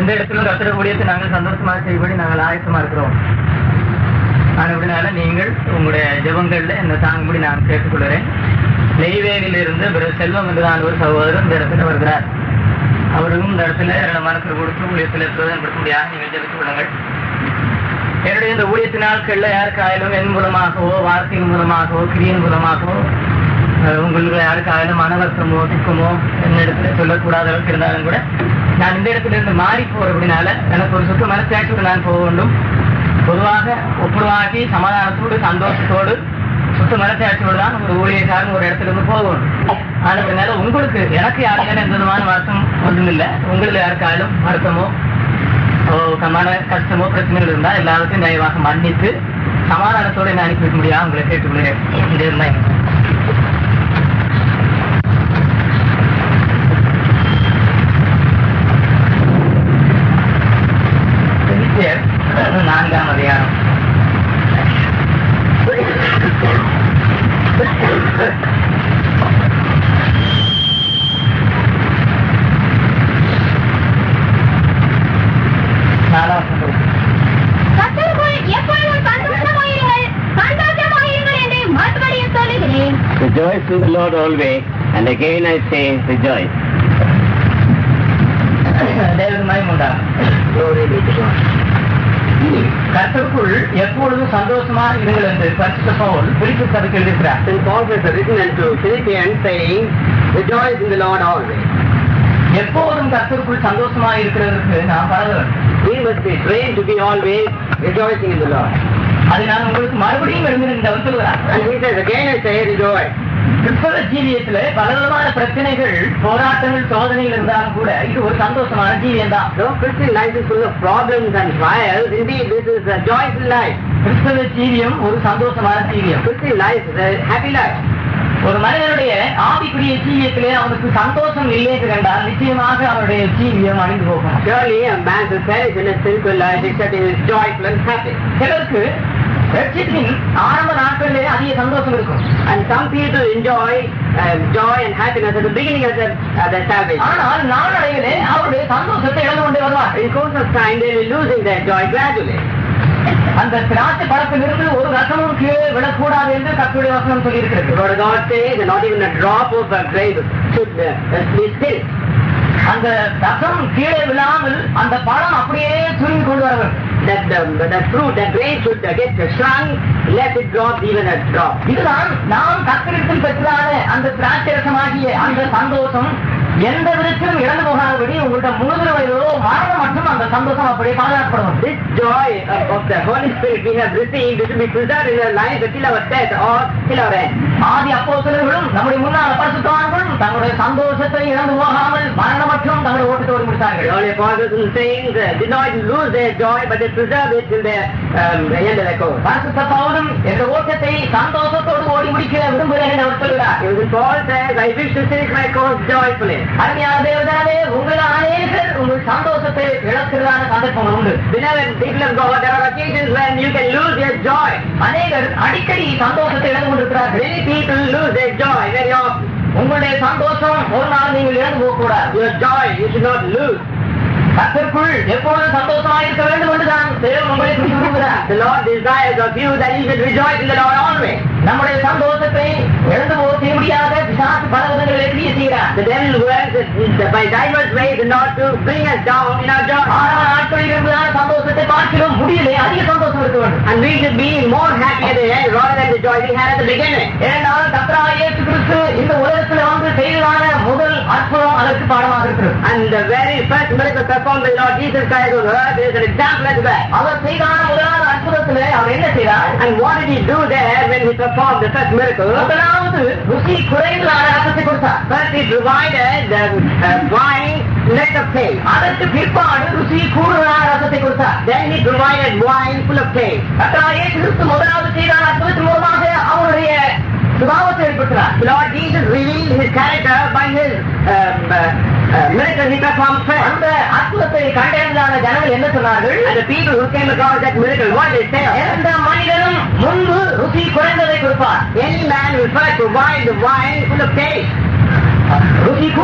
இந்த இடத்துல கத்திர ஊழியத்தை நாங்கள் சந்தோஷமாக செய்யபடி நாங்கள் ஆயத்தமா இருக்கிறோம் ஆனபடினால நீங்கள் உங்களுடைய ஜெபங்கள்ல என்ன தாங்கும்படி நான் கேட்டுக்கொள்கிறேன் நெய்வேலியில் இருந்து பிறகு செல்வம் என்றுதான் ஒரு சகோதரர் இந்த இடத்துல வருகிறார் அவரும் இந்த இடத்துல இரண்டு மனத்தில் கொடுத்து ஊழியத்தில் பிரயோஜனப்படுத்தும்படியாக நீங்கள் ஜெபித்துக் கொள்ளுங்கள் என்னுடைய இந்த ஊழியத்து நாட்கள்ல யாருக்காயாலும் என் மூலமாகவோ வார்த்தையின் மூலமாகவோ கிரியின் மூலமாகவோ அஹ், உங்களுக்கு யாருக்காயாலும் மன வருத்தமோ துக்கமோ என்னிடத்துல சொல்லக்கூடாத அளவுக்கு இருந்தாலும் கூட நான் இந்த இடத்துல இருந்து மாறி போறபடினால எனக்கு ஒரு சுத்த மனசாட்சியோடு நான் போக வேண்டும் பொதுவாக ஒப்புரவாக்கி சமாதானத்தோடு சந்தோஷத்தோடு சுத்த மனசாட்சியோடு தான் ஒரு ஊழியக்காரன் ஒரு இடத்துல இருந்து போகணும் ஆனதுனால உங்களுக்கு எனக்கு யாருக்காலும் எந்த விதமான வருத்தம் ஒன்றும் இல்லை உங்களில் யாருக்காலும் வருத்தமோ ஓ, மன கஷ்டமோ பிரச்சனைகள் இருந்தா எல்லாத்தையும் தயவாக மன்னித்து சமாதானத்தோட என்ன அனுப்பி வைக்க முடியாது உங்களை கேட்டுக்கொள்கிறேன் இது இருந்தா எபிரேயர் நான்காம் அதிகாரம் நாலாம் வசனம். கர்த்தருக்குள் எப்பொழுதும் சந்தோஷமாயிருங்கள் சந்தோஷமாயிருங்கள் என்று மறுபடியும் சொல்லுகிறேன் Rejoice in the Lord always, and again I say, rejoice. தேவன் மகிமுண்டாகும். Glory be to God. கர்த்தருக்குள் எப்பொழுதும் சந்தோஷமா இருங்கள் என்று பரிசுத்த பவுல் பிரித்து சபைக்கு எழுதியிருக்கிறார் St. Paul has written unto Philippians saying, Rejoice in the Lord always. எப்போதும் கர்த்தருக்குள் சந்தோஷமா இருக்கிறதற்கு நாம் பழக வேண்டும் We must be trained to be always rejoicing in the Lord. அதை நான் உங்களுக்கு மறுபடியும் எழுந்திருந்தவர் சொல்கிறார் And he says, again I say, rejoice. கிறிஸ்தவ ஜீவியத்துல பலவிதமான பிரச்சனைகள் போராட்டங்கள் சோதனைகள் இருந்தாலும் கூட இது ஒரு சந்தோஷமான ஜீவியம் தான் Though Christian life is full of problems and trials, indeed this is a joyful life. கிறிஸ்தவ ஜீவியம் ஒரு சந்தோஷமான ஜீவியம் Christian life is a happy life. ஒரு மனிதனுடைய ஆவிக்குரிய ஜீவியத்திலே அவனுக்கு சந்தோஷம் இல்லை என்று கண்டால் நிச்சயமாக அவனுடைய ஜீவியம் அழிந்து போகும் Surely a man will perish in his sinful life except he is joyful and happy. சிலருக்கு ரட்சிப்பின் ஆரம்ப நாட்களிலே அதிக சந்தோஷம் இருக்கும் And some people enjoy uh, joy and happiness at the beginning of their, uh, their salvation. ஆனால் நாளடைவிலே அவருடைய சந்தோஷத்தை இழந்து கொண்டே வருவார் In course of time, they will be losing their joy gradually. அந்த திராட்சை பழத்திலிருந்து ஒரு ரசமும் கீழே விழக்கூடாது என்று கத்துடைய வசனம் சொல்லியிருக்கிறது But God says that not even a drop of a grape should uh, be still. அந்த ரசம் கீழே விழாமல் அந்த பழம் அப்படியே சுருங்கி கொண்டு வர வேண்டும் That the, that fruit, that grape should uh, get shrunk, let it drop even a drop. இதுதான் நாம் கத்திரித்தில் பெற்றதான அந்த திராட்சை ரசமாகிய அந்த சந்தோஷம் எந்த விதத்திலும் இழந்து போகாதபடி உங்கள்கிட்ட முழுதுற வயதோ மரணம் மட்டும் அந்த சந்தோஷம் அப்படியே பாதுகாக்கப்படும் This joy of, of the Holy Spirit we have received is to be preserved in our life until our death or till our end. ஆதி அப்போஸ்தலர்களும் நம்முடைய முன்னாள் பரிசுத்தவான்களும் தங்களுடைய சந்தோஷத்தை இழந்து போகாமல் மரணம் மற்றும் தங்களுடைய ஓட்டத்தை ஓடி The முடித்தார்கள் early apostles and saints uh, did not lose their joy, but they preserved it till their um, the end of their course. பரிசுத்த பவுலும் என்ற ஓட்டத்தை சந்தோஷத்தோடு ஓடி முடிக்க விரும்புகிறேன் என்று அவர் சொல்கிறார் Even Paul says, I wish to finish my course joyfully. அருமையான தேவதானே உங்கள் அநேகர் உங்கள் சந்தோஷத்தை இழக்கிறதான சந்தர்ப்பங்கள் உண்டு Beloved people of God, there are occasions when you can lose your joy. அநேகர் அடிக்கடி சந்தோஷத்தை இழந்து கொண்டிருக்கிறார்கள் Many people lose their joy very often. உங்களுடைய சந்தோஷம் ஒரு நாள் நீங்கள் இழந்து போக கூடாது Your joy you should not lose. கத்திற்குள் எப்பொழுதும் சந்தோஷமாக இருக்க வேண்டும் என்றுதான் தேவன் உங்களை குறித்து விரும்புகிறார் The Lord desires of you that you should rejoice in the Lord always. நம்முடைய சந்தோஷத்தை இழந்து போக செய்ய முடியாத பிசாசு பல விதங்களிலே கிரியை செய்கிறார் The devil works it by diverse ways in order to bring us down in our joy. ஆறாம் நாட்களில் இருந்துதான் சந்தோஷத்தை பார்க்கிறோம் முடியலே அதிக சந்தோஷம் இருக்க வேண்டும் And we should be more happy at the end rather than the joy we had at the beginning. ஏனென்றால் கத்ரா இயேசு கிறிஸ்து இந்த உலகத்தில் வந்து செய்ததான முதல் அற்புதம் அதற்கு பாடமாக இருக்கிறது And the very first miracle performed by Lord Jesus Christ on earth is an example as well. அவர் செய்தான முதலாவது அற்புதத்திலே அவர் என்ன செய்தார் And what did he do there when he performed the first miracle? முதலாவது ருசி குறைந்ததான ரசத்தை கொடுத்தார் First he provided the uh, wine let of taste. அதற்கு பிற்பாடு ருசி கூடுதலான ரசத்தை கொடுத்தார் Then he provided wine full of taste. கத்ரா இயேசு கிறிஸ்து முதலாவது செய்தான அற்புதத்தின் மூலமாக அவருடைய சுபாவத்தை ஏற்படுத்தினார் Lord Jesus revealed his character by his um, uh, uh, miracle he performed first. அந்த அற்புதத்தை கண்டறிந்தான ஜனங்கள் என்ன சொன்னார்கள் And the people who came across that miracle, what they say? எந்த மனிதனும் முன்பு ருசி குறைந்ததை கொடுப்பார் Any man will first provide the wine full of taste. ருசி கூடுதலை கொடுப்பார்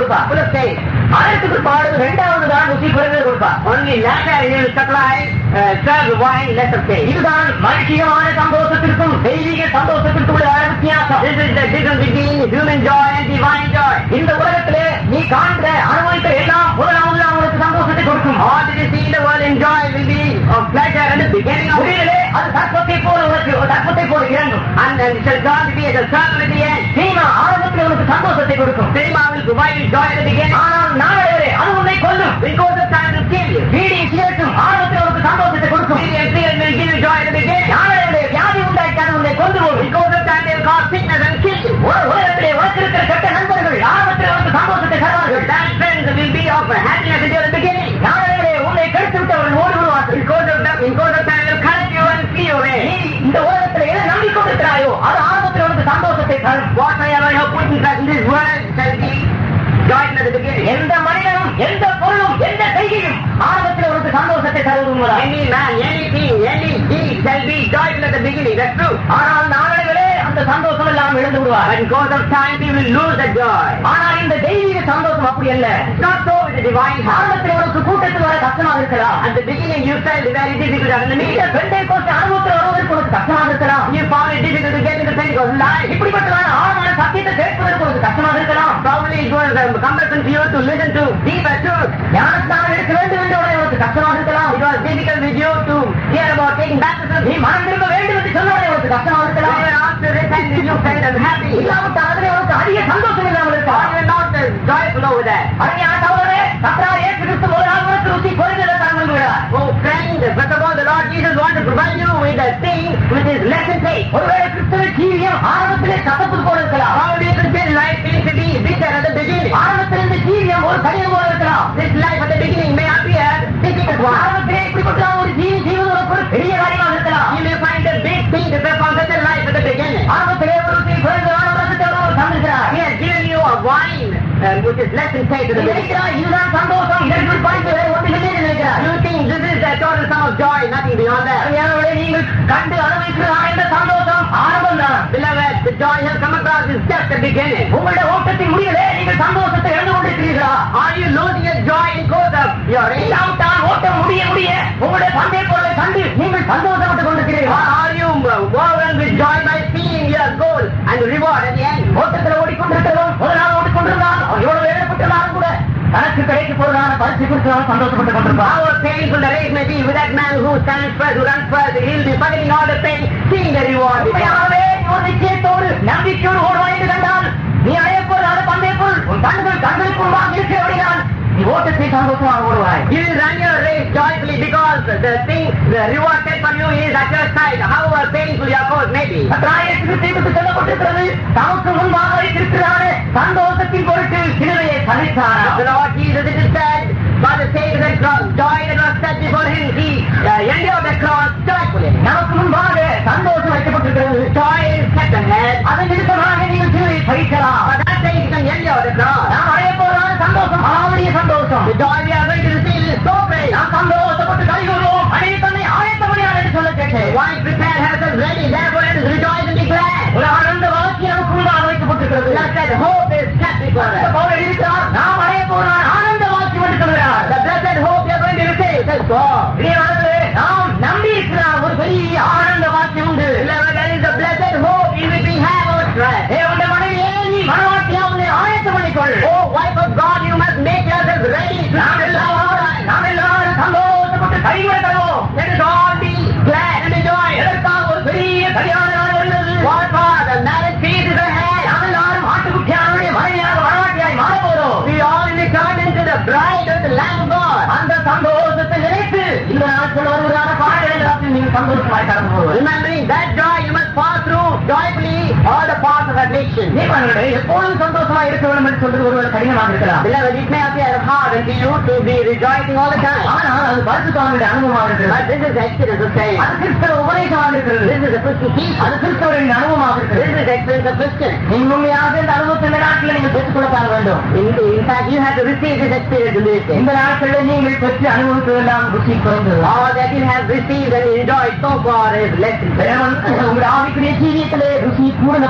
கொடுப்பா full of faith. ஆயிரத்துக்கு பாடு இரண்டாவது தான் ருசி குறைந்தது கொடுப்பா Only later he will supply, uh, serve the wine less of faith. இதுதான் மனுஷியமான சந்தோஷத்திற்கும் தெய்வீக சந்தோஷத்திற்கும் உள்ள வித்தியாசம் This is the difference between human joy and divine joy. இந்த உலகத்திலே நீ காண்கிற அனுபவித்த எல்லாம் முதலாவது தான் உனக்கு சந்தோஷத்தை கொடுக்கும் All that you see in the world in joy will be of pleasure at the beginning of it. முடிவிலே அது தர்ப்பத்தை போல உனக்கு ஒரு தர்ப்பத்தை போல இறங்கும் And then it shall turn to be as a circle at the end. Cinema ஆரம்பத்தில் உனக்கு சந்தோஷத்தை கொடுக்கும் Cinema will provide you joy at the beginning. ஆனால் நாளையவரே அது உன்னை கொல்லும் Because of time to kill you. வீடியும் சிகரெட்டும் ஆரம்பத்தில் உனக்கு சந்தோஷத்தை கொடுக்கும் Media and cigarette will give you joy at the beginning. நாளையவரே வியாதி உண்டாக்கி அது உன்னை கொண்டு போகும் Because of time they will cause sickness and kill you. ஒரு உலகத்திலே உனக்கு இருக்கிற கெட்ட நண்பர்கள் ஆரம்பத்தில் உனக்கு சந்தோஷத்தை Your தருவார்கள் bad friends will be of happiness at the beginning. நாளையவரே உன்னை கெடுத்து விட்டவர்கள் ஓடி விடுவார்கள் Because of them, because of time they will cut you and flee நீ away. இந்த உலகத்தில் எதை நம்பிக்கொண்டிருக்கிறாயோ அது ஆரம்பத்தில் உனக்கு சந்தோஷத்தை தரும் Whatever you put in fact in this world shall be joy at the beginning. எந்த மனிதனும் எந்த பொருளும் எந்த செய்கையும் ஆரம்பத்தில் உனக்கு சந்தோஷத்தை தருவது உண்மைதான் Any man, anything, any deed shall be joyful at the beginning. That's true. ஆனால் நாளைகளே அந்த சந்தோஷம் எல்லாம் இழந்து விடுவார் But because of time, we will lose that joy. ஆனால் இந்த தெய்வீக சந்தோஷம் அப்படி அல்ல It's not so with the divine heart. ஆரம்பத்தில் உனக்கு கூட்டத்தில் வர கஷ்டமாக இருக்கலாம் At the beginning, you felt very difficult and in the இந்த media. பெண்டை கோஸ்ட் அனுபவத்தில் வருவதற்கு உனக்கு கஷ்டமாக இருக்கலாம் You found it difficult to get into Pentecost life. இப்படிப்பட்டதான ஆழமான சத்தியத்தை கேட்பதற்கு உனக்கு கஷ்டமாக இருக்கலாம் Probably it was um, cumbersome for you to listen to deeper truth. ஞானஸ்தானம் எடுக்க வேண்டும் என்று உடனே உனக்கு கஷ்டமாக இருக்கலாம் It was difficult with you to hear about taking baptism. நீ மனம் திரும்ப வேண்டும் என்று சொன்ன உடனே உனக்கு கஷ்டமாக When இருக்கலாம் you were asked to repent, you felt unhappy. இல்லாவிட்டால் அதிலே உனக்கு அதிக சந்தோஷம் இல்லாமல் Or இருக்கலாம் you were not uh, joyful over that. அருமையான சகோதரரே கர்த்தராகிய இயேசு கிறிஸ்து ஒரு நாள் உனக்கு ருசி குறைந்ததை தான் கொண்டு விடுவார் Oh friend, first of all, the Lord Jesus wants to provide you with a thing which is less in faith. ஒருவேளை கிறிஸ்துவ ஜீவியம் ஆரம்பத்திலே கசப்பு போல இருக்கலாம் Probably you Christian life seems to be bitter at the beginning. ஆரம்பத்தில் இந்த ஜீவியம் ஒரு கடினம் போல இருக்கலாம் This life at the beginning may appear difficult one. ஆரம்பத்திலே இப்படிப்பட்ட ஒரு ஜீவி ஜீவது உனக்கு ஒரு பெரிய காரியமாக இருக்கலாம் You may find a big thing to perform such a life at the beginning. ஆரம்பத்திலே ஒரு ருசி குறைந்ததான உலகத்தை அவர் தந்திருக்கிறார் He has given you a wine um, which is less in faith at நீ the beginning. நினைக்கிறாய் இதுதான் சந்தோஷம் இதற்கு பாய்ந்து வேறு ஒன்று இல்லை என்று நினைக்கிறார் You think this is the total sum of joy, nothing beyond that. அருமையானவர்களே, நீங்கள் கண்டு அனுபவிக்கிறதான இந்த சந்தோஷம் ஆரம்பம் தான் Beloved, the joy you have come across is just the beginning. உங்களுடைய ஓட்டத்தின் முடிவிலே நீங்கள் சந்தோஷத்தை இழந்து கொண்டிருக்கிறீர்களா Are you losing your joy in course of your age? இல்லாவிட்டால் ஓட்டம் முடிய முடிய உங்களுடைய பந்தய பொருளை கண்டு நீங்கள் சந்தோஷப்பட்டுக் Or கொண்டிருக்கிறீர்களா are you uh, overwhelmed with joy by seeing your goal and reward at the end? ஓட்டத்தில் ஓடிக்கொண்டிருக்கிறவன் முதல் நாள் ஓடிக்கொண்டிருந்தான் அவன் எவ்வளவு வேதப்பட்டிருந்தாலும் கூட தனக்கு கிடைக்க போறதான பரிசு குறித்து அவன் சந்தோஷப்பட்டுக் கொண்டிருப்பான் How painful the race may be with that man who stands first, who runs first, he'll be forgetting all the pain, seeing the reward. உண்மையாகவே நீ ஒரு நிச்சயத்தோடு நம்பிக்கையோடு ஓடுவாய் என்று கண்டால் நீ அழையப்போறதான பந்தய பொருள் உன் கண்கள் கண்களுக்கு முன்பாக இருக்கிறபடியால் நீ ஓட்டத்தை சந்தோஷமாக ஓடுவாய் You will run your race joyfully because the thing, the reward set for you is at your side, however painful your course may be. கத்திராயத்துக்கு சொல்லப்பட்டிருக்கிறது தமக்கு முன்பாக வைத்திருக்கிறான சந்தோஷத்தின் பொருட்டு சிலுவையை சலித்தார் The Lord Jesus, it is said, by the sake of the cross, joy that was set before him, he uh, endured the cross joyfully. நமக்கு முன்பாக சந்தோஷம் வைக்கப்பட்டிருக்கிறது Joy is set ahead. அதன் நிமித்தமாக நீங்கள் சிலுவையை சகிக்கலாம் For that sake, you can endure the cross. நாம் அடைய போறான சந்தோஷம் அவருடைய சந்தோஷம் The joy we are going to receive is so great. நாம் சந்தோஷப்பட்டு கைகூறுவோம் அடைய தன்னை ஆயத்தமணியார் என்று சொல்ல கேட்டேன் Why prepare herself ready, therefore let us rejoice and be glad. ஒரு ஆனந்த வாழ்க்கை நமக்கு முன்பாக வைக்கப்பட்டிருக்கிறது Let that hope is set before அந்த us. பவுல் இருக்கிறார் நாம் அடைய போறான் ஆனந்த வாழ்க்கை என்று சொல்கிறார் The blessed hope you are going to receive says God. இளையவர்களே, நாம் நம்பி இருக்கிறார் ஒரு பெரிய ஆனந்த வாழ்க்கை உண்டு Beloved, there is a blessed hope in which we have our trust. தேவனுடைய மனைவியே நீ மனவாட்டியா உன்னை ஆயத்தம் பண்ணிக்கொள் Oh, wife of God, you must make yourself ready to நாம் எல்லாரும் நாம் எல்லாரும் சந்தோஷப்பட்டு கைவிட தருவோம் Let us all be glad and enjoy. எதற்காக ஒரு பெரிய கல்யாண நாள் வருகிறது What for? The marriage feast is ahead. நாம் எல்லாரும் ஆட்டுக்குட்டியானுடைய மனைவியாக மனவாட்டியாய் மாற போறோம் We all will be turned into the bride of the Lamb of God. அந்த சந்தோஷத்தை நினைத்து இந்த நாட்கள் வருவதான பாடல் எல்லாத்தையும் நீங்கள் சந்தோஷமாய் கடந்து போவது Remembering that joy, you must pass through joyfully all the paths of affliction. நீங்களே எப்பொழுதும் சந்தோஷமா இருக்க வேண்டும் என்று சொல்றது ஒருவர் கடினமாக இருக்கலாம் Beloved, it may appear hard unto you to be rejoicing all the time. ஆனால் அது பரிசுத்தவனுடைய அனுபவமாக இருக்கிறது But this is Exodus of saying. அது கிறிஸ்தவ உபதேசமாக இருக்கிறது This is a Christian teaching. அது கிறிஸ்தவரின் அனுபவமாக This இருக்கிறது is experience of Christian. நீங்கள் உண்மையாக இந்த அனுபவத்தை இந்த நாட்டில் நீங்கள் பெற்றுக்கொள்ளத்தான் வேண்டும் In, in fact, you have to receive this experience in this day. இந்த நாட்களில் நீங்கள் பெற்று அனுபவிப்பதெல்லாம் ருசி குறைந்தது All that you have received and enjoyed so far is less in faith. தேவன் உங்களுடைய ஆவிக்குரிய ஜீவியத்திலே ருசி கூடுதல் பகுதி வைத்திருக்கிறார்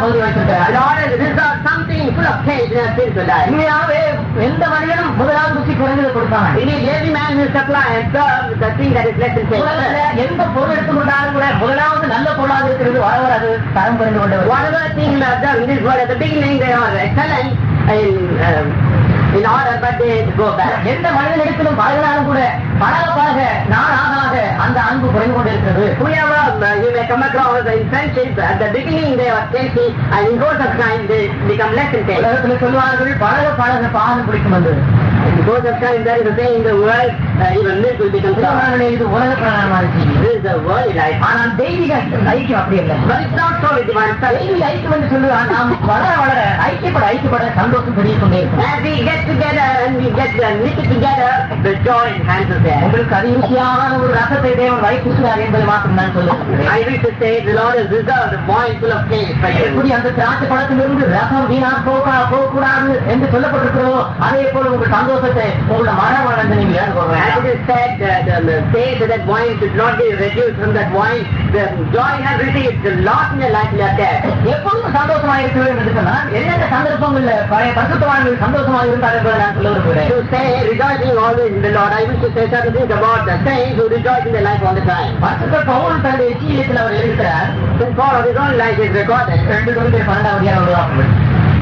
இருக்கிறார் in order to resolve something full of change in our spiritual life. உண்மையாவே எந்த மனிதனும் முதலாவது ருசி குறைந்ததை கொடுப்பாங்க Indeed, every man will supply and serve the thing that is less in உலகத்துல change. எந்த பொருள் எடுத்துக்கொண்டாலும் கூட முதலாவது நல்ல பொருளாக இருக்கிறது வர வர அது தரம் குறைந்து கொண்டு வரும் Whatever thing you have done in this world, at the beginning they are excellent in, um, in order, but they go back. எந்த மனிதனிடத்திலும் பழகினாலும் கூட பழக பழக நாள் ஆக ஆக அந்த அன்பு குறைந்து கொண்டிருக்கிறது Whoever uh, you may come across in friendship, at the beginning they are tasty, and in course of time they become less intense. உலகத்தில் சொல்வார்கள் பழக பழக பாகம் பிடிக்கும் என்று In the course of time, there is a saying in the world, uh, even milk will become sour. சொல்வார்களே, இது உலக பிரகாரமான செய்தி This is the worldly life. ஆனால் தெய்வீக ஐக்கியம் அப்படி இல்லை But it's not so with divine family. தெய்வீக ஐக்கியம் என்று சொல்லுவார் நாம் வளர வளர ஐக்கியப்பட ஐக்கியப்பட சந்தோஷம் பெரிய கொண்டே இருக்கும் As we get together and we get uh, knitted together, the joy enhances there. உங்களுக்கு அதிருச்சியான ஒரு ரசத்தை தேவன் வைத்திருக்கிறார் என்பதை மாத்திரம் நான் சொல்லுகிறேன் I wish to say the Lord has reserved a wine full of taste for you. எப்படி அந்த திராட்சை பழத்திலிருந்து ரசம் வீணா போக போகக்கூடாது என்று சொல்லப்பட்டிருக்கிறதோ அதே போல உங்கள் சந்தோஷத்தை உங்களோட மன வளர்ந்து நீங்கள் As ஏற்றுக்கொள்வேன் it is said, uh, the, the taste of that wine should not be reduced from that wine. The joy has received the lot in your life left there. எப்பொழுதும் சந்தோஷமா இருக்க வேண்டும் என்று சொன்னால் எந்தெந்த சந்தர்ப்பங்கள்ல பழைய பரிசுத்தவான்கள் சந்தோஷமா இருந்தார் என்பதை நான் சொல்ல விரும்புகிறேன் To say rejoicing always in the Lord, I wish to say certain things about the saints who rejoice in their life all the time. பரிசுத்த பவுல் தன்னுடைய ஜீவியத்தில் அவர் எழுதுகிறார் Since Paul of his own life is recorded, ரெண்டு குழந்தை பன்னெண்டாவது அதிகாரம் உருவாக்குங்கள்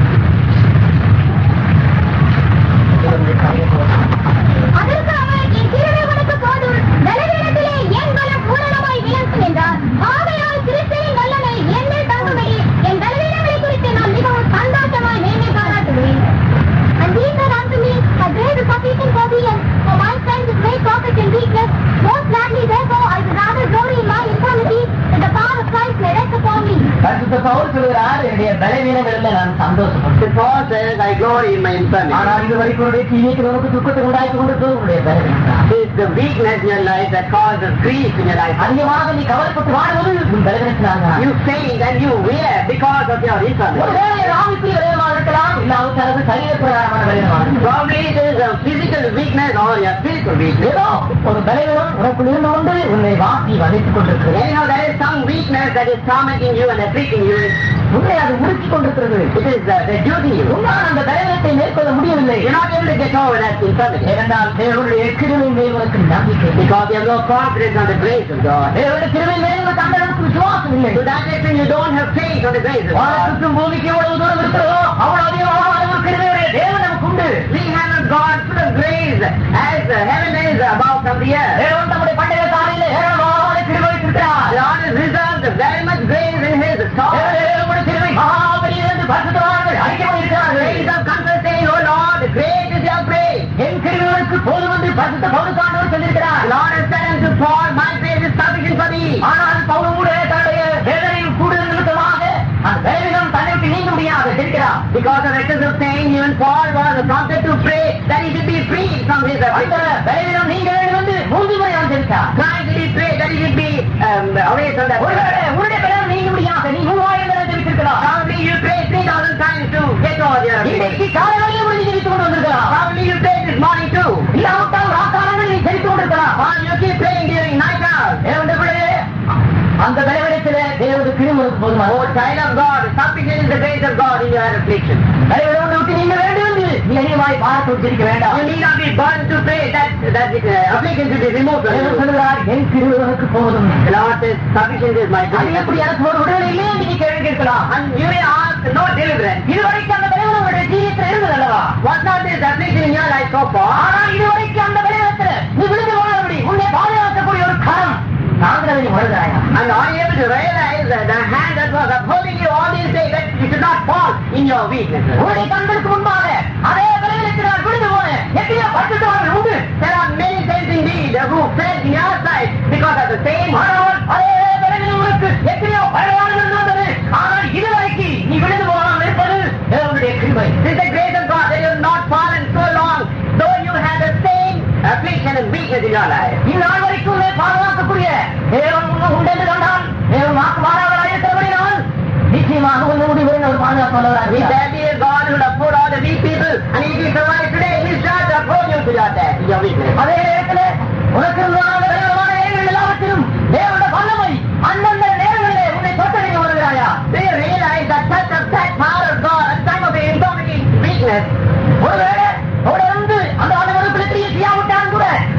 அதற்கு அவர் என் கிருபை உனக்கு போதும் பலவீனத்திலே என் பலம் பூரணமாய் விளங்கும் என்றார் ஆகையால் கிறிஸ்துவின் வல்லமை என்னில் தங்கும்படி என் பலவீனங்களை குறித்து நான் மிகவும் சந்தோஷமாய் மேன்மை பாராட்டுவேன் And these are unto me a great sufficient for thee, and for my strength is made perfect in weakness. Most gladly, therefore, I will rather glory in my infirmity, that the power of Christ may rest upon me. பரிசுத்த பவுல் சொல்கிறார் என்னுடைய பலவீனங்களில் நான் சந்தோஷப்படுறேன் Since Paul says, I glory in my infirmity. ஆனால் இது வரைக்கும் உன்னுடைய ஜீவியத்தில் உனக்கு துக்கத்தை உண்டாக்கி கொண்டிருக்கிறது உன்னுடைய பலவீனம் தான். It's the weakness in your life that causes grief in your life. அதிகமாக நீ கவலைப்பட்டு வாழ்வது உன் பலவீனத்தினால் தான். You faint and you wear because of your infirmity. ஒருவேளை இது ஆவிக்குரிய பலவீனமாக இருக்கலாம் இல்லாவிட்டால் அது சரீர பிரகாரமான பலவீனமாக இருக்கலாம். Probably it is a physical weakness or your spiritual weakness. ஏதோ ஒரு பலவீனம் உனக்குள் இருந்து கொண்டு உன்னை வாசி வதைத்துக் கொண்டிருக்கிறது Anyhow, there is some weakness that is tormenting you and afflicting you. உன்னை அது உறுத்திக் கொண்டிருக்கிறது It is uh, reducing you. உன்னால் அந்த பலவீனத்தை மேற்கொள்ள முடியவில்லை You're not able to get over that infirmity ஏனென்றால் தேவனுடைய கிருபை மேல் உனக்கு நம்பிக்கை இல்லை. because you have no confidence on the grace of God. தேவனுடைய கிருபை மேல் உனக்கு அந்த அளவுக்கு விசுவாசம் இல்லை To that extent, you don't have faith on the grace of God. வானத்துக்கும் பூமிக்கு எவ்வளவு தூரம் இருக்கிறதோ அவ்வளவு அதிகமான ஒரு கிருபையுடைய தேவன் நமக்கு உண்டு We have a God full of grace as the heaven is above from the earth. தேவன் நம்முடைய பண்டைய காலையில ஏராளமான கிருபை வைத்திருக்கிறார் God has reserved very much grace in His soul. தேவனுடைய கிருபை மகாபலி என்று பரிசுத்தவான்கள் அறிக்கை இருக்கிறார்கள் Praise of comfort saying, Oh Lord, great is your grace. என் கிருபைகளுக்கு போதும் என்று பரிசுத்த பவுலுக்கானவர் சொல்லியிருக்கிறார் Lord has said unto Paul, My grace is sufficient for thee. ஆனால் பவுல் கூட தன்னுடைய வேதனையின் கூடுதல் நிமித்தமாக அந்த வேதனம் தன்னை விட்டு நீங்க முடியாது இருக்கிறார் Because of excessive pain, even Paul was prompted to pray that he should be freed from his அந்த affliction. வேதனம் நீங்க வேண்டும் என்று மூன்று முறை அவன் தெரிவித்தார் Trying to be prayed that he should be um, away from that. ஒருவேளை உன்னுடைய வேதனம் நீங்க முடியாது நீ மூவாயிரம் தடவை தெரிவித்திருக்கலாம் Probably you prayed 3,000 times to get over your affliction. இன்றைக்கு காலையிலேயே முடிஞ்சு தெரிவித்துக் கொண்டு வந்திருக்கலாம் Probably you prayed this morning too. இல்லாவிட்டால் ராக்காலங்கள் நீ தெரிவித்துக் கொண்டிருக்கலாம் Or you keep praying during night hours. தேவனுடைய பிள்ளையே, அந்த பலவீனத்திலே தேவனுடைய கிருமனுக்கு போதுமான Oh, child of God, sufficient is the grace of God in your affliction. பலவீனம் விட்டு நீங்க வேண்டும் என்று நீ அதிகமாய் பாரத்தை உச்சரிக்க வேண்டாம் You need not be burdened to pray that that the uh, affliction should be removed from தேவன் you. சொல்லுகிறார் என் கிருவனுக்கு போதும் The Lord says, sufficient is my அது grace. எப்படி எனக்கு ஒரு விடுதலை இல்லையே என்று நீ கேள்வி கேட்கலாம் And you may ask, no deliverance. இதுவரைக்கும் அந்த பலவீனம் உங்களுடைய ஜீவியத்தில் இருந்தது அல்லவா Was not this affliction in your life so far? ஆனால் இதுவரைக்கும் அந்த பலவீனத்தில் நீ விழுந்து போனபடி உன்னை பாதுகாக்கக்கூடிய ஒரு கரம் நாங்கள் அதை நீ உணர்கிறாயா And are you able to realize that the hand that was upholding you all these days, that you should not fall in your weaknesses? உன்னுடைய கண்களுக்கு முன்பாக அதே பலவீனத்தில் நான் விழுந்து போனேன் எத்தனையோ பட்டுத்தவர்கள் உண்டு There are many saints indeed who fell in your sight because of the same ஆனால் அதே பலவீனம் உனக்கு எத்தனையோ பரவாயில்லை வந்தது ஆனால் இதுவரைக்கும் நீ விழுந்து போகாமல் இருப்பது தேவனுடைய கிருபை This is the grace of God that you have not fallen so long, though you had the same affliction and weakness in your life. இந்நாள் வரைக்கும் உன்னை பாதுகாக்கக்கூடிய தேவன் உன்னை உண்டு என்று கண்டால் தேவன் வாக்கு மாறாவராக இருக்கிறபடினால் நிச்சயமாக உன்னை முடிவு ஒரு பாதுகாப்பாளராக If இருக்கிறார். there be a God who would uphold all the weak people, and if you survive today, He shall uphold you to your death, your weakness. அதே நேரத்தில் உனக்கு இருந்ததான விரைவான நேரங்கள் எல்லாவற்றிலும் தேவனுடைய வல்லமை அந்தந்த நேரங்களிலே உன்னை தொட்டறிக்க வருகிறாயா Do you realize that touch of that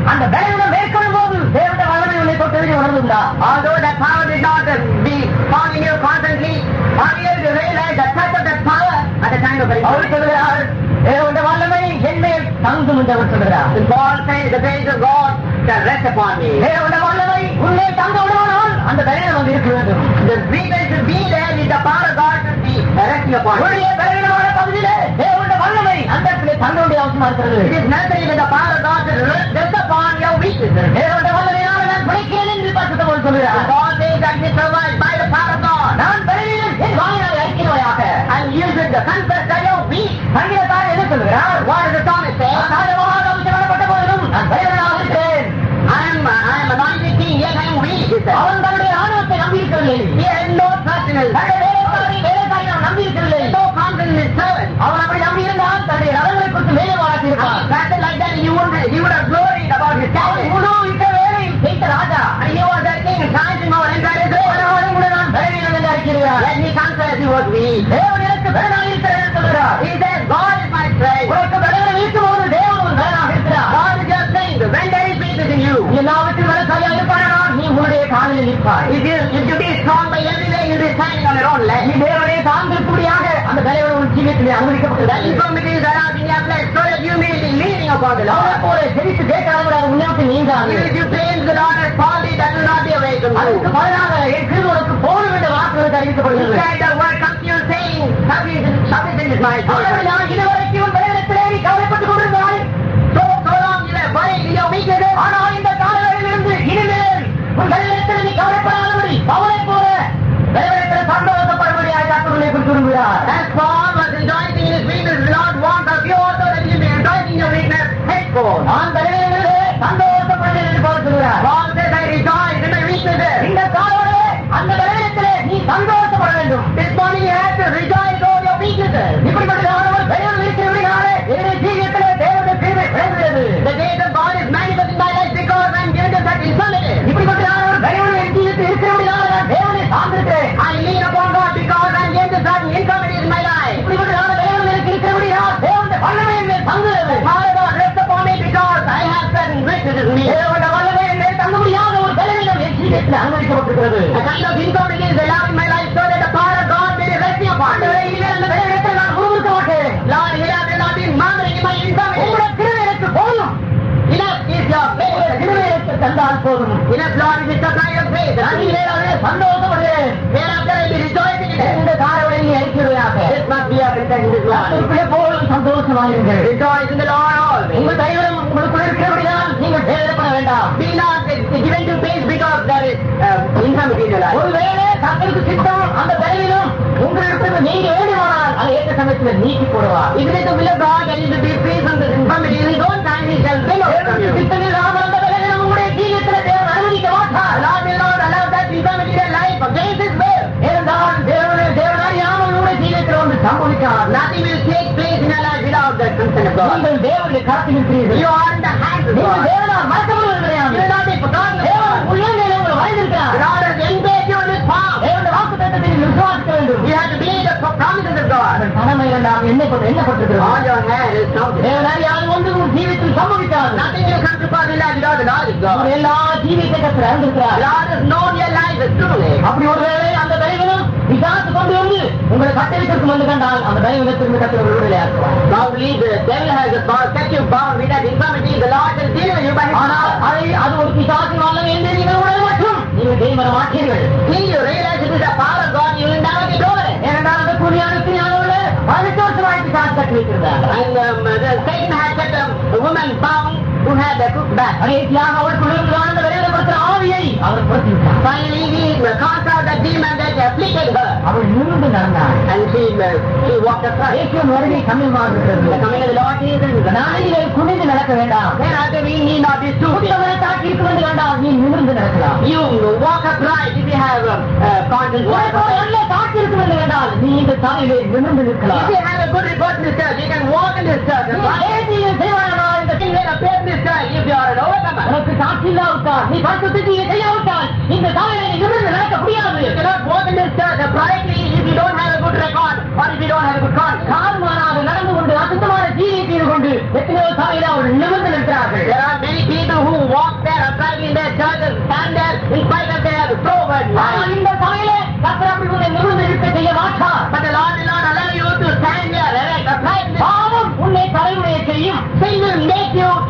அந்த பலவீனம் மேற்கொள்ளும் போது தேவனுடைய வல்லமை உன்னை தொட்டு நீ உணர்ந்துள்ளா Although that power did not uh, be found in you constantly, earlier you realize the touch of that power at the time of our resurrection. சொல்கிறார் தேவனுடைய வல்லமை என்மேல் தங்கும் என்று அவர் சொல்கிறார் And Paul says, the grace of God shall rest upon me. தேவனுடைய வல்லமை உன்னை தங்க விடுவானால் அந்த பலவீனம் வந்து இருக்க வேண்டும் The reason to be there is the power of God should be resting upon you. உன்னுடைய பலவீனமான பகுதியிலே தேவனுடைய வல்லமை அந்த இடத்திலே தங்க வேண்டிய அவசியமா இருக்கிறது It is necessary that the power of God should rest rest upon your weaknesses. தேவனுடைய வல்லமையால் நான் பிழைக்கிறேன் என்று பரிசுத்தவர் சொல்கிறார் God says that he survives by the power of God. நான் பலவீனம் என் வாயினால் அறிக்கிறவையாக And you should confess that you're weak. சங்கீதக்காரர் என்ன சொல்கிறார் What does the psalmist say? நான் ராஜமாக அபிஷேகப்பட்ட போதிலும் நான் பலவீனமாக இருக்கிறேன் I am, I am anointed king, yet I am weak, he said. அவன் தன்னுடைய ஆணவத்தை நம்பியிருக்கவில்லை He has no trust in his தன்னுடைய வேலைக்காரி வேலைக்காரி நான் நம்பியிருக்கவில்லை no confidence in his servant. அவன் அப்படி நம்பியிருந்தால் தன்னுடைய நலங்களை குறித்து மேலே If பாராட்டியிருப்பான் he acted like that, he would, he would have gloried about his அவன் talent. முழு இந்த வேலை செய்த ராஜா And he was that king, trying to know and trying to ஆனாலும் கூட நான் பலவீனம் என்று அறிக்கிறார் Let me confess he was weak. தேவன் எனக்கு பலனாக இருக்கிறேன் என்று சொல்கிறார் He says, God is my strength. உனக்கு பலவீனம் இருக்கும்போது தேவன் உன் பலனாக இருக்கிறார் God is your strength. When there is weakness in you, எல்லாவற்றிலும் வளர்ச்சியாக இருப்பானால் நீ உன்னுடைய காலில் நிற்பாய் if you, if you be strong by every day, you'll be standing on your own நீ leg. தேவனை சார்ந்திருக்கும்படியாக அந்த பலவீனம் உன் ஜீவியத்திலே The அனுமதிக்கப்பட்டது infirmities that are in your flesh, so that you may be leaning upon the அவனை Lord. போல செழித்து கேட்காத முன்னேற்ற நீங்காது If you claim the Lord has called thee, that will not be away from அதுக்கு you. பதிலாக என் கிருபனுக்கு போதும் என்ற வாக்குகளுக்கு He அறிவிக்கப்படுகிறது said the word comes to you saying, sufficient, sufficient is my ஆகவே grace. நான் இதுவரைக்கும் உன் பலவீனத்திலே நீ கவலைப்பட்டுக் கொண்டிருந்தாய் So, so long you have buried in your weaknesses. ஆனால் இந்த காலங்களிலிருந்து இனிமேல் உன் பலவீனத்தில் நீ கவலைப்படாதபடி பவனை போல பலவீனத்தில் சந்தோஷப்படும்படியாக கற்றுள்ளே குறித்து விரும்புகிறார் As Paul was rejoicing in his weakness, the Lord wants of you also that you may rejoice in your weakness henceforth. நான் பலவீனங்களிலே சந்தோஷப்படுகிறேன் என்று போல சொல்கிறார் Paul says, I rejoice in my weaknesses. இந்த காலங்களிலே அந்த பலவீனத்திலே நீ சந்தோஷப்பட வேண்டும் This morning you have to rejoice over your weaknesses. இப்படிப்பட்டதான ஒரு பலவீனம் இருக்கிறபடினாலே என்னுடைய ஜீவியத்திலே தேவனுடைய கிருபை விளங்குகிறது The grace of God is manifest in my life because I'm given to such infirmity. இப்படிப்பட்டதான ஒரு பலவீனம் என் ஜீவியத்தில் இருக்கிறபடினாலே நான் தேவனை சார்ந்திருக்கிறேன் I lean upon God because I'm given to such infirmities in my life. இப்படிப்பட்டதான பலவீனம் எனக்கு இருக்கிறபடினால் தேவனுடைய வல்லமை என் மேல் தங்குகிறது Father God, rest upon me because I have certain weaknesses in me. தேவனுடைய வல்லமை என் மேல் தங்க முடியாத ஒரு பலவீனம் என் ஜீவியத்தில் அனுமதிக்கப்பட்டிருக்கிறது A kind of infirmity is allowed in my life so that the power of God may be resting upon me. ஆண்டவரே, இனிமேல் அந்த பலவீனத்தில் நான் முழுமுறுக்க மாட்டேன் Lord, here I will not be murmuring in my infirmity. உங்களுடைய கிருபை எனக்கு போதும் Enough is your உங்களுடைய grace. கிருபை எனக்கு தந்தால் போதும் Enough, Lord, is the supply of grace. நான் And இனிமேல் அதிலே சந்தோஷப்படுகிறேன் Thereafter I will be rejoicing in it. இந்த காரவனை நீ அறிக்கிறதாக This must be your confession this morning. கர்த்தருக்குள்ளே போலும் சந்தோஷமாயிருங்கள் Rejoice in the Lord always. உங்கள் தைவரம் உங்களுக்குள் இருக்கிறபடினால் நீங்கள் வேதனைப்பட வேண்டாம் Be not given to pain because there is uh, infirmity in your life. ஒருவேளை கர்த்தருக்கு சித்தம் அந்த பலவீனம் உங்களிடத்தில் நீங்க வேண்டுமானால் அதை ஏற்ற சமயத்தில் நீக்கி போடுவார் If it is the will of God that you should be free from this infirmity, in his own time he shall bring out from you. சித்தமில்லாமல் அந்த பலவீனம் உங்களுடைய ஜீவியத்தில் தேவன் அனுமதிக்க மாட்டார் Lord will not allow that infirmity in your life against his will. ஏனென்றால் தேவனை தேவன் அறியாமல் உங்களுடைய ஜீவியத்தில் ஒன்று சம்பவிக்காது Nothing will take place in your life without the consent of God. நீங்கள் தேவனுடைய கருத்தில் இருக்கிறீர்கள் You are in the hands of நீங்கள் God. தேவனால் மறக்கப்படுவது கிடையாது You will not be forgotten. தேவன் உள்ளங்கையில் உங்களை வரைந்திருக்கிறார் God has engaged you in his palm. தேவனுடைய வாக்கு தத்தத்தை நீங்கள் விசுவாசிக்க வேண்டும் You have to believe the promises of God. அதன் கடமைகள் நாம் எண்ணப்பட்டு On எண்ணப்பட்டிருக்கிறோம் your hand is counted. தேவன் அறியாது ஒன்று உன் ஜீவியத்தில் சம்பவிக்காது Nothing will come to pass in life without the knowledge of our God. எல்லா ஜீவியத்தை கற்று அறிந்திருக்கிறார் God has known your life as truly. அப்படி ஒருவேளை அந்த பலவீனம் விசாரித்து கொண்டு வந்து உங்களை கட்டளித்திருக்கும் என்று கண்டால் அந்த பலவீனத்திற்கு கற்று விடுதலை ஆக்குவார் Now believe the devil has a power, set you bound with that infirmity. The Lord will deal with you by his ஆனால் power. அதை அது ஒரு பிசாசின் வல்லம் என்று நீங்கள் உணர மற்றும் நீங்கள் தெய்வர மாட்டீர்கள் Till you realize it is the power of God, you will never be broken. ஏனென்றால் அந்த குடியான உள்ள பதினெட்டு வருஷமாய் பிசாசு கட்டி வைத்திருந்தார் And um, the Satan had kept a, a woman bound who had the crook back. கடைசியாக அவளுக்குள் இருந்து வாழ்ந்த விளையாடப்படுத்த ஆவியை அவர் புரட்டி விட்டார் Finally, he uh, cast out the demon that afflicted her. அவள் நிமிர்ந்து நடந்தாள் And she, uh, she walked upright. இயேசுவின் வருகை சமயமாக இருக்கிறது The coming of the Lord Jesus. நாளையிலே குனிந்து நடக்க வேண்டாம் Thereafter, we need not be stupid. புத்தகரை தாக்கி இருக்கும் என்று கண்டால் நீ நிமிர்ந்து நடக்கலாம் You walk upright if you have um, uh, conscience. Walk உனக்கு ஒரு upright. நல்ல தாக்கி இருக்கும் என்று கண்டால் நீ இந்த தலையிலே நிமிர்ந்து நிற்கலாம் If you have a good report in this church, you can walk in this church. நீ Right? ஏற்றியை செய்வானால் இந்த You can appear in this church if you are an overcomer. உனக்கு சாட்சி இல்லாவிட்டால் நீ பரிசுத்தத்தை செய்யாவிட்டால் இந்த தலையிலே நீ நிமிர்ந்து நடக்க முடியாது You cannot walk in this church uprightly if you don't have a good record or if you don't have a good conscience. காரணமாக நடந்து கொண்டு அசுத்தமான ஜீவியை செய்து கொண்டு எத்தனையோ சபையில் அவர்கள் நிமிர்ந்து நிற்கிறார்கள் There are many people who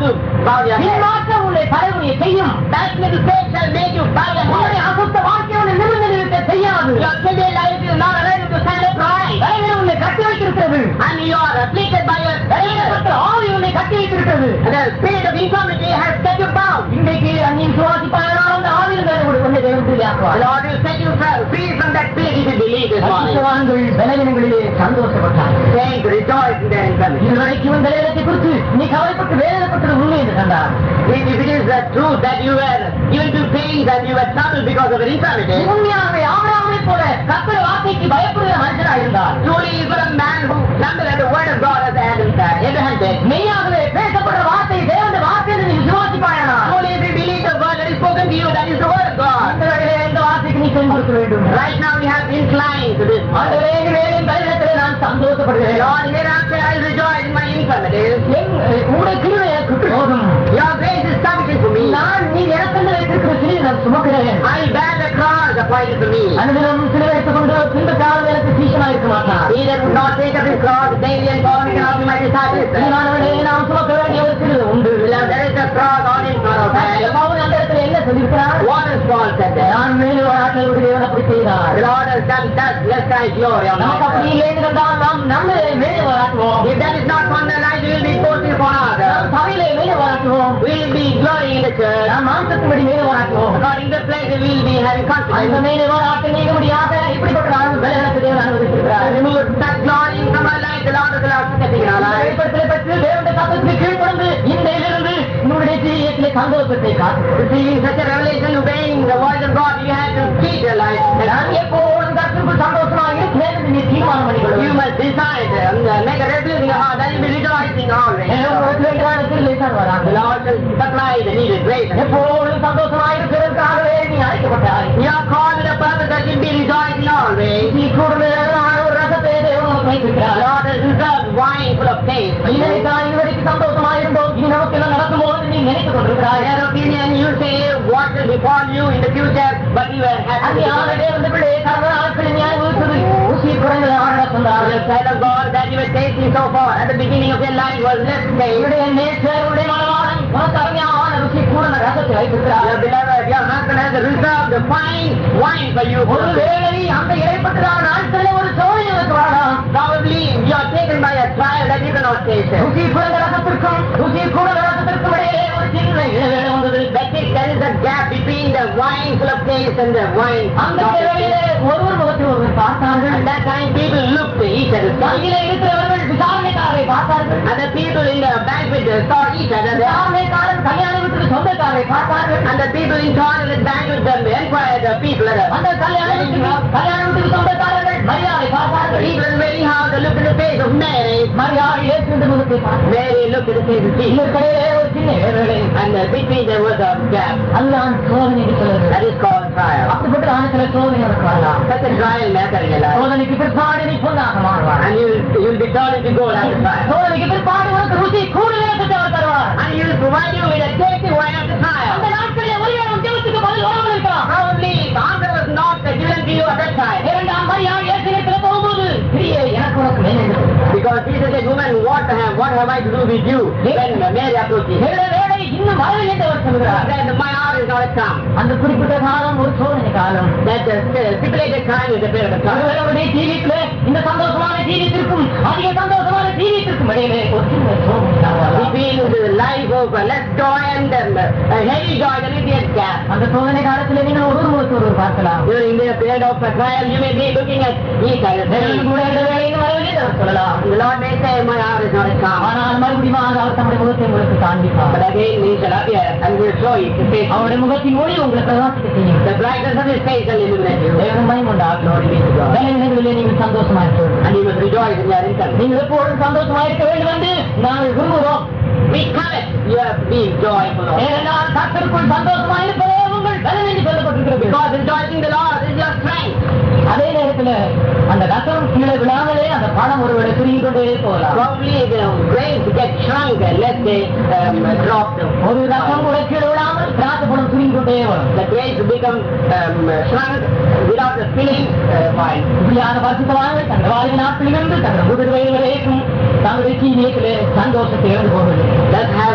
you bow your head. பின்மாற்றம் உன்னை தலைமுறையை செய்யும் That little faith shall make you bow your உன்னுடைய head. அசுத்த வாழ்க்கை உன்னை நிமிர்ந்து நிறுத்த செய்யாது Your silly life is not allowed to stand upright. தலைவர் உன்னை கட்டி வைத்திருக்கிறது And you are afflicted by your தலைவரப்பட்ட spirit. ஆவி உன்னை கட்டி வைத்திருக்கிறது And the spirit of infirmity has set you bound. இன்றைக்கு அந்நியம் சுவாசிப்பாயனால் அந்த ஆவியில் உன்னை தேவன் The ஆக்குவார் Lord will set you fr- free from that spirit if you believe this morning. பரிசுத்தவான்கள் பலவீனங்களிலே சந்தோஷப்பட்டார் Saying to rejoice in their infirmity. இதுவரைக்கும் இந்த வேதத்தை குறித்து நீ கவலைப்பட்டு வேதனைப்பட்டது உண்மை என்று கண்டார் If if it is the truth that you were even to pains and you were troubled because of an infirmity, உண்மையாகவே ஆவராமை போல கத்திர வார்த்தைக்கு பயப்படுகிற மனுஷனாக இருந்தார் truly you were a man who trembled at the word of God as Adam said. Abraham did. மெய்யாகவே பேசப்படுற வார்த்தை தேவனுடைய வார்த்தை என்று நீ விசுவாசிப்பாயனா Truly if you believe the word that is spoken to you, that is the word of God. அந்த வேளையிலே இந்த வார்த்தைக்கு நீ சென்று கொடுக்க வேண்டும் Right now we have inclined to this. அந்த வேலை வேலையின் பலனத்திலே நான் சந்தோஷப்படுகிறேன் Lord, hereafter I will rejoice in my infirmities. என் உங்களுடைய கிருவை எனக்கு போதும் Your grace is sufficient for me. நான் நீ எனக்கு வைத்திருக்கிற சிறிய நான் சுமக்கிறேன் I will bear the cross appointed for me. அனுதினம் சிலுவை எடுத்துக்கொண்டு பின்பு காலம் எனக்கு சீசனாக இருக்க மாட்டான் He that would not take up his cross daily and follow me cannot be my disciple. பிரியமானவர்களே, நாம் சுமக்க வேண்டிய ஒரு சிறு உண்டு Beloved, there is a cross on his cross. Pavul அந்த இடத்துல என்ன சொல்லியிருக்கிறார் What is Paul said there? நான் மேலும் வாழ்க்கையுடைய தேவன் அப்படி செய்தார் The Lord has done that, lest I glory on நமக்கு அப்படி myself. இல்லைன்னு கண்டால் நாம் நம்மளே மேலே வராட்டுவோம் If that is not one that I will be boasting upon நாம் others. சபையிலே மேலே வராட்டுவோம் We will be glorying in the church. நாம் மாம்சத்தின்படி மேலே வராட்டுவோம் According to the pleasure, we will be having அந்த confidence. மேலே வராட்ட நீங்க முடியாத இப்படிப்பட்ட ஆளும் எனக்கு தேவன் அனுமதித்திருக்கிறார் Remove that glory from our life. The Lord has allowed setting in our life. வெளிப்படுத்தலை பெற்று தேவனுடைய சத்தத்துக்கு கீழ்ப்படந்து இன்றையிலிருந்து உன்னுடைய ஜீவியத்திலே சந்தோஷத்தை காத்து Receiving such a revelation, obeying the voice of God, you have to keep your life. நான் எப்போதும் கற்றுக்குள் சந்தோஷமாக இருக்கிறேன் என்று நீ தீர்மானம் You பண்ணிக்கொள்ளும் must decide, um, make a resolution in your heart that you will be rejoicing always. The Lord will supply the needed grace. எப்போதும் சந்தோஷமாக இருக்கிறதுக்காகவே நீ அழைக்கப்பட்டாய் You are called with a purpose that you will be rejoicing always. நீ கூடுதலான ஒரு ரசத்தை தேவன் உனக்கு The வைத்திருக்கிறார் Lord has reserved wine full of taste. for you. இதனைத்தான் இதுவரைக்கும் சந்தோஷமாக இருந்தோம் இனி நமக்கு என்ன நடக்குமோ என்று நீ நினைத்துக் In கொண்டிருக்கிறாய் your opinion, you say what will befall you in the future, but you are அது happy. யாருடைய வந்து பிள்ளை கடந்த நாட்களில் நியாயம் இருக்குது ஊசி குறைந்தது ஆட The சொன்னார்கள் sight of God that you were tasting so far at the beginning of your life was less taste. இவருடைய நேச்சர் உடைய மனவாளன் உனக்கு அருமையான ருசி கூட ரசத்தை வைத்திருக்கிறார் Your beloved, your husband has reserved the fine wine for you. ஒரு வேளை அந்த இடைப்பட்டதான நாட்களில் ஒரு சோழனை உனக்கு வரலாம் Probably you are taken by a trial that you cannot taste it. ருசி குறைந்த ரசத்திற்கும் ருசி கூட ரசத்திற்கும் இடையே ஒரு சின்ன இடைவேளை வந்தது That is, there is a gap between the wine full of taste and the wine அந்த not of வேளையிலே taste. ஒருவர் முகத்தில் ஒருவர் பார்த்தார்கள் At that time, people looked to each other. கையிலே இருக்கிறவர்கள் விசாரணைக்காரரை பார்த்தார்கள் And the people in the banquet uh, saw each other. They asked- விசாரணைக்காரன் கல்யாண வீட்டுக்கு சொந்தக்காரரை பார்த்தார்கள் And the people in charge of the banquet them inquired the people at அந்த கல்யாண வீட்டுக்கு கல்யாண வீட்டுக்கு சொந்தக்காரர்கள் மரியாதை The பார்த்தார்கள் people in the wedding house they looked in the face of Mary. மரியாதை இயேசுவின் முகத்தை பார்த்தார்கள் Mary looked in the face of Jesus. இதற்கிடையிலே ஒரு சின்ன இடைவேளை And uh, between there was a gap. அதுதான் சோதனை சொல்லுது That is called trial. அப்படிப்பட்ட சில சோதனை வரலாம் Such a trial may occur in your life. சோதனைக்கு பிற்பாடு நீ பொண்ணாக மாறுவார் And you will you will be turned into gold after trial. சோதனைக்கு பிற்பாடு உனக்கு ருசி கூடுதலுக்கு அவர் தருவார் And he will provide you with a tasty wine after அந்த trial. நாட்களிலே ஒருவேளை ஜெபத்துக்கு பதில் வராமல் இருக்கலாம் Probably the answer was not given to you at that time. இரண்டாம் மரியாதை இயேசுவிடத்தில் போகும்போது பிரியே எனக்கு உனக்கு மேலே Because Jesus said, woman, what have, what have I to do with you? When Mary approached him. வேலை வேலை இன்னும் வரவில்லை என்று அவர் சொல்கிறார் Then my hour is not come. அந்த குறிப்பிட்ட காலம் ஒரு சோதனை காலம் That the stipulated time is the period of time. ஒருவருடைய ஜீவியத்திலே இந்த சந்தோஷமான ஜீவியத்திற்கும் அதிக சந்தோஷமான ஜீவியத்திற்கும் இடையிலே ஒரு சின்ன சோதனை காலம் வரலாம். Between the life of uh, less joy and um, uh, heavy joy, there will be a gap. அந்த சோதனை காலத்தில் நீங்கள் ஒரு முகத்து ஒருவர் பார்க்கலாம் During the period of uh, trial, you may be looking at each other. தேவன் கூட இந்த வேலையில் வரவில்லை என்று அவர் சொல்லலாம் The Lord may say, my hour is not come. ஆனால் மறுபடியும் அவர் தம்முடைய முகத்தை உங்களுக்கு காண்பிப்பார் But again, he shall appear and will show you his face. அவருடைய முகத்தின் ஒளி உங்களை பிரகாசிக்க செய்யும் The brightness of his face shall illuminate you. தேவன் மயமுண்டாகும் வேலைகளிலே நீங்கள் சந்தோஷமா இருக்க And you must rejoice in your income. நீங்கள் எப்பொழுதும் சந்தோஷமா இருக்க வேண்டும் என்று நாங்கள் விரும்புகிறோம் We covet your being joyful. ஏனென்றால் கர்த்தருக்குள் சந்தோஷமா இருப்பதே உங்கள் பலன் என்று சொல்லப்பட்டிருக்கிறது Because rejoicing the Lord is your strength. அதே நேரத்தில் அந்த ரசம் கீழே விழாமலே அந்த பணம் ஒருவேளை சுருங்கி கொண்டே போகலாம் Probably the grains get shrunk unless they um, drop them. ஒரு ரசம் கூட கீழே விழாமல் திராட்சை பழம் சுருங்கி கொண்டே வரும் The grapes become um, shrunk without the filling uh, wine. இப்படியான பரிசுத்தவான்கள் தங்கள் வாழ்க்கை நாட்களிலிருந்து தங்கள் முதிர் வயது வரைக்கும் தங்களுடைய ஜீவியத்திலே சந்தோஷத்தை இழந்து போவதில்லை That have um,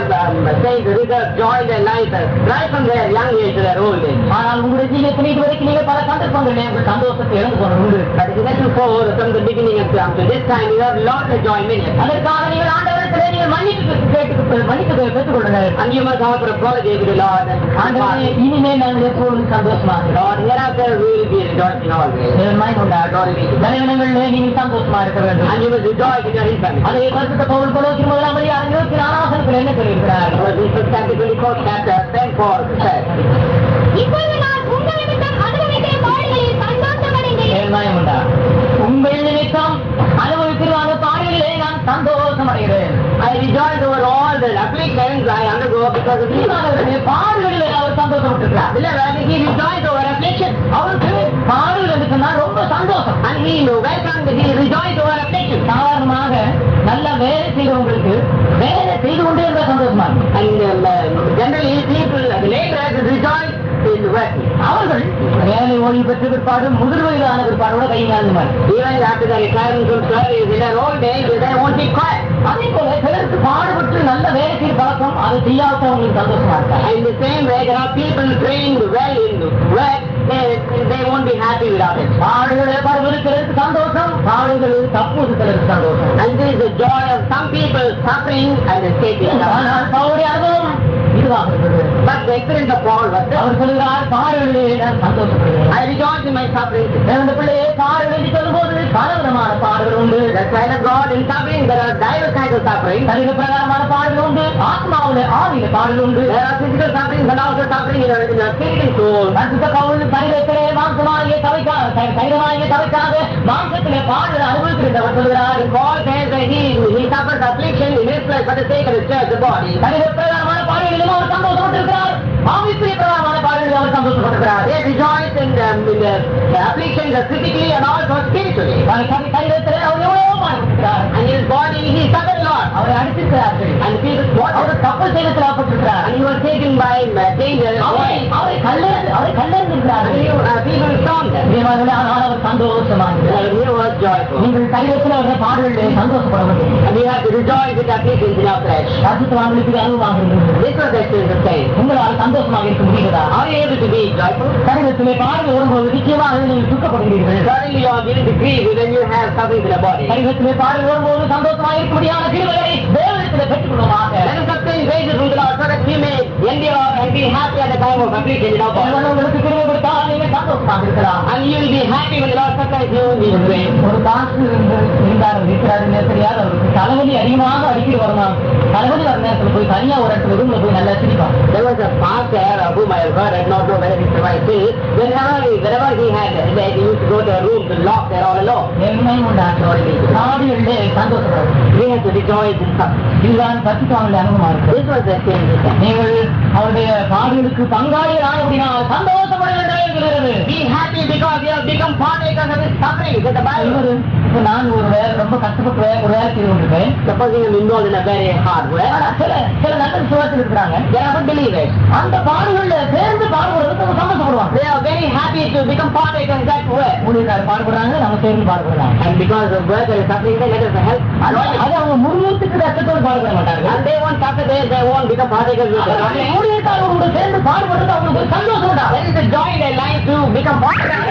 um, saints reserve joy in their life uh, right from their young age to their old age. ஆனால் உங்களுடைய ஜீவியத்தில் இதுவரைக்கும் நீங்கள் பல சந்தர்ப்பங்களில் உங்கள் சந்தோஷத்தை இழந்து போன உண்டு But if you let you forward from the beginning up to, up to this time, you have lost the joy many a times. அதற்காக நீங்கள் ஆண்டவரத்திலே நீங்கள் மன்னிப்பு கேட்டு மன்னிப்பு பெற்றுக்கொள்ளுங்கள் And you must offer apology to the Lord. And ஆண்டவரே இனிமேல் நாங்கள் எப்பொழுதும் சந்தோஷமாக இருக்கிறோம். Lord, hereafter we will be rejoicing always. தேவனாய் கொண்டாடுவோம். தலைவனங்களிலே நீங்கள் சந்தோஷமா இருக்க வேண்டும் And you must rejoice in your infamy. அதை பரிசுத்த பவுல் கொலோசி முதலாம் அதிகாரம் இருபத்தி நாலாவசனத்தில் என்ன சொல்லியிருக்கிறார் Because in 1 Samuel 24 chapter, 10 Paul says, இப்பொழுது நான் உங்கள் நிமித்தம் அனுபவிக்கிற பாடுகளில் சந்தோஷமடைந்தேன் தேவனாய் உண்டா உங்கள் நிமித்தம் அனுபவிக்கிற அந்த பாடலிலே நான் சந்தோஷம் அடைகிறேன் I rejoice over all the afflictions I undergo because of you. அவருடைய பாடுகளிலே அவர் சந்தோஷப்பட்டிருக்கிறார் Beloved, he rejoiced over affliction. அவருக்கு பாடுகள் என்று சொன்னால் ரொம்ப சந்தோஷம் And he welcomed, he rejoiced over affliction. சாதாரணமாக நல்ல வேலை செய்தவங்களுக்கு வேலை செய்து கொண்டே இருந்த சந்தோஷமா இருக்கும் And um, uh, generally people, the laborers rejoice in working. அவர்கள் வேலை ஓய்வு பெற்ற பிற்பாடு முதிர்வயது ஆன பிற்பாடோட கை காலம் Even after the retirement from service, in their old age, they won't be quiet. அதே போல சிலருக்கு பாடுபட்டு நல்ல வேலை செய்ய பழக்கம் அதை செய்யாதவங்களுக்கு சந்தோஷமா இருக்காங்க And in the same way, there are people trained well in work, they, they won't be happy without it. பாடுகள் ஏற்பாடு சிலருக்கு சந்தோஷம் பாடுகள் தப்பு சிலருக்கு சந்தோஷம் And this is the joy of some people suffering and escaping. ஆனால் பவுடைய அனுபவம் இதுவாக இருக்கிறது But the experience of Paul was this. அவர் சொல்கிறார் பாடுகளிலே நான் சந்தோஷப்படுகிறேன் I rejoice in my suffering. தேவனுடைய பிள்ளையே பாடுகள் என்று சொல்லும்போது பலவிதமான பாடுகள் உண்டு The child of God in suffering, there are diverse kinds of suffering. சரீர பிரகாரமான பாடுகள் உண்டு ஆத்மாவில ஆவியில பாடுகள் உண்டு There are physical sufferings and also suffering in your, in your spirit and soul. பரிசுத்த பவுல் சரீரத்திலே மாம்சமாகிய தவைக்கா சைரமாகிய தவைக்காக மாம்சத்திலே பாடுகள் அனுபவித்திருந்தவர் சொல்கிறார் And Paul says that he, he suffers affliction in his flesh for the sake of his church, the body. சரீர பிரகாரமான பாடுகளிலும் அவர் சந்தோஷப்பட்டிருக்கிறார் ஆவிக்குரிய பிரகாரமான பாடுகளிலும் அவர் சந்தோஷப்பட்டிருக்கிறார் They rejoice in, um, in the, the afflictions uh, physically and also spiritually. சரீரத்திலே அவர் எவ்வளவோ பாடுபட்டிருக்கிறார் And in his body, he suffered a lot. அவரை அடித்திருக்கிறார்கள் And people, what? அவர் தப்பு செய்தத்தில் ஆப்பட்டிருக்கிறார் And he was taken by uh, danger. அவரை அவரை கல்லெறிந்து அவரை And கல்லெறிந்திருக்கிறார்கள் he, uh, people stoned him. பிரியமானவர்களே, ஆனால் அவர் சந்தோஷமாக And he was joyful. நீங்கள் சரீரத்தில் அவருடைய பாடுகளிலே சந்தோஷப்பட வேண்டும் And you have to rejoice with afflictions in your flesh. பரிசுத்தவான்களுக்கு அனுபவமாக இருந்தது This was the experience of faith. உங்களால் சந்தோஷமாக இருக்க முடிகிறதா Are you able to be joyful? சரீரத்திலே பாடுகள் வரும்போது நிச்சயமாக நீங்கள் துக்கப்படுகிறீர்கள் Suddenly you are given to grieve when you have something in the body. சரீரத்திலே பாடுகள் வரும்போது சந்தோஷமாக இருக்க முடியாத கிருபைகளை தேவனத்திலே பெற்றுக்கொள்ளுமாக Let us obtain graces from the Lord so that we may endure and be happy at the time of affliction in our body. தேவன் உங்களுக்கு கிருபை கொடுத்தால் நீங்கள் சந்தோஷமாக இருக்கலாம் And you will be happy when the Lord supplies you in His grace. ஒரு காசு இருந்து இருந்தார் இருக்கிறாருன்னு தெரியாது அவருக்கு தலைவலி அதிகமாக அடிக்கடி வருமாம் தலைவலி வர நேரத்தில் போய் தனியா ஒரு இடத்துல ரூம்ல போய் நல்லா சிரிப்பான் There was a pastor of whom I have heard, I do not know whether it's the right thing. Whenever he, whenever he had, he used to go to a room to lock there all alone. என்னை உண்டாக்குவார்கள் நாடுகளிலே சந்தோஷப்படும் We have to rejoice in suffering. இதுதான் பரிசுத்தவான்களுடைய அனுபவமா இருக்கு This was the experience of faith. நீங்கள் அவருடைய பாடுகளுக்கு பங்காளிகள் ஆனபடினால் சந்தோஷப்பட வேண்டும் என்கிறது Be happy because you have become partakers of his suffering. Is the Bible? இவரு இப்ப நான் ஒரு வேலை ரொம்ப கஷ்டப்பட்டு வே- ஒரு வேலை செய்து கொண்டிருக்கேன் Supposing I'm involved in a very hard work. ஆனா சில சில நல்ல விசுவாசத்தில் இருக்கிறாங்க There are good believers. அந்த பாடுகள்ல சேர்ந்து பாடுபடுறதுக்கு அவங்க சந்தோஷப்படுவாங்க They are very happy to become partakers of that work. ஊழியர்கள் பாடுபடுறாங்க நம்ம சேர்ந்து பாடுபடுறாங்க And because of work and suffering, they let us help. அது அது அவங்க முழுவதுக்கு கஷ்டத்தோடு பாடுபட மாட்டாங்க And they won't suffer there, they won't become partakers with அவங்க us. ஊழியர்களோடு சேர்ந்து பாடுபடுறது அவங்களுக்கு ஒரு சந்தோஷம் உண்டா There is a joy in their life to become partakers